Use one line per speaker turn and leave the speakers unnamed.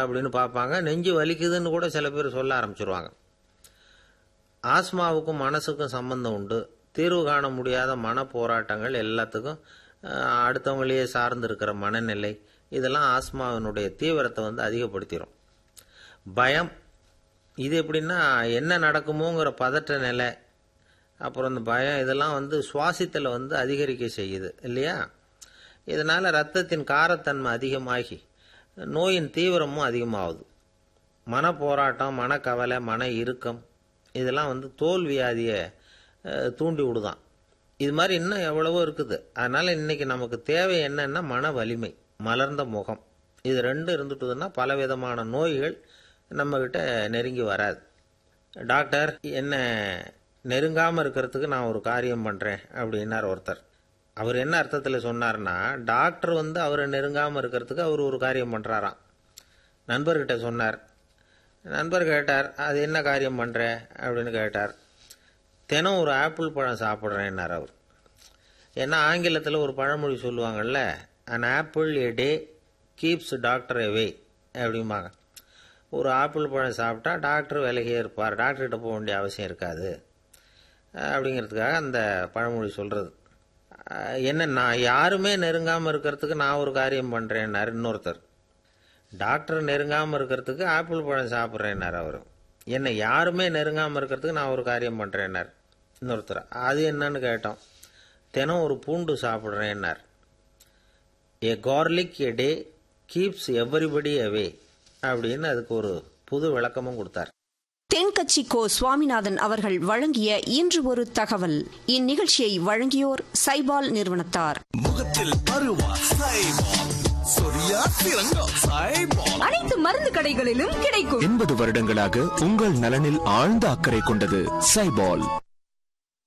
அப்படின்னு பார்ப்பாங்க நெஞ்சு வலிக்குதுன்னு கூட சில பேர் சொல்ல ஆரம்பிச்சிருவாங்க ஆஸ்மாவுக்கும் மனசுக்கும் சம்பந்தம் உண்டு தீர்வு காண முடியாத மன போராட்டங்கள் எல்லாத்துக்கும் அஹ், அடுத்தவங்களையே சார்ந்து இருக்கிற மனநிலை இதெல்லாம் ஆஸ்மாவினுடைய தீவிரத்தை வந்து அதிகப்படுத்திடும் பயம் இது எப்படின்னா என்ன நடக்குமோங்கிற பதற்ற நிலை அப்புறம் இந்த பயம் இதெல்லாம் வந்து சுவாசித்தலை வந்து அதிகரிக்க செய்யுது இல்லையா இதனால் ரத்தத்தின் காரத்தன்மை அதிகமாகி நோயின் தீவிரமும் அதிகமாகுது மன போராட்டம் மனக்கவலை மன இறுக்கம் இதெல்லாம் வந்து தோல் வியாதியை அஹ், தூண்டி விடுதான் இது மாதிரி இன்னும் எவ்வளவோ இருக்குது அதனால் இன்னைக்கு நமக்கு தேவை என்னன்னா மன வலிமை மலர்ந்த முகம் இது ரெண்டும் இருந்துட்டுதுன்னா பலவிதமான நோய்கள் நம்மக்கிட்ட நெருங்கி வராது டாக்டர் என்ன நெருங்காமல் இருக்கிறதுக்கு நான் ஒரு காரியம் பண்ணுறேன் அப்படின்னார் ஒருத்தர் அவர் என்ன அர்த்தத்தில் சொன்னார்னா டாக்டர் வந்து அவரை நெருங்காமல் இருக்கிறதுக்கு அவர் ஒரு காரியம் பண்ணுறாராம் நண்பர்கிட்ட சொன்னார் நண்பர் கேட்டார் அது என்ன காரியம் பண்ணுற அப்படின்னு கேட்டார் தினம் ஒரு ஆப்பிள் பழம் சாப்பிட்றேன்னார் அவர் ஏன்னா ஆங்கிலத்தில் ஒரு பழமொழி சொல்லுவாங்கல்ல an apple a day keeps doctor away அப்படிம்பாங்க ஒரு ஆப்பிள் பழம் சாப்பிட்டா டாக்டர் விலகியே இருப்பார் டாக்டர்கிட்ட போக வேண்டிய அவசியம் இருக்காது அப்படிங்கிறதுக்காக அந்த பழமொழி சொல்கிறது என்ன நான் யாருமே நெருங்காமல் இருக்கிறதுக்கு நான் ஒரு காரியம் பண்ணுறேன்னாரு இன்னொருத்தர் டாக்டர் நெருங்காமல் இருக்கிறதுக்கு ஆப்பிள் பழம் சாப்பிட்றேன்னார் அவர் என்னை யாருமே நெருங்காமல் இருக்கிறதுக்கு நான் ஒரு காரியம் பண்ணுறேன்னார் இன்னொருத்தர் அது என்னன்னு கேட்டோம் தினம் ஒரு பூண்டு சாப்பிட்றேன்னார் a garlic a day keeps everybody away அப்படின்னு அதுக்கு ஒரு புது விளக்கமும் கொடுத்தார்
தென்கட்சி கோ சுவாமிநாதன் அவர்கள் வழங்கிய இன்று ஒரு தகவல் இந்நிகழ்ச்சியை வழங்கியோர் சைபால் நிறுவனத்தார்
முகத்தில் பருவா சைபால் சொரியா சிறங்கா சைபால்
அனைத்து மருந்து கடைகளிலும் கிடைக்கும்
எண்பது வருடங்களாக உங்கள் நலனில் ஆழ்ந்த அக்கறை கொண்டது சைபால்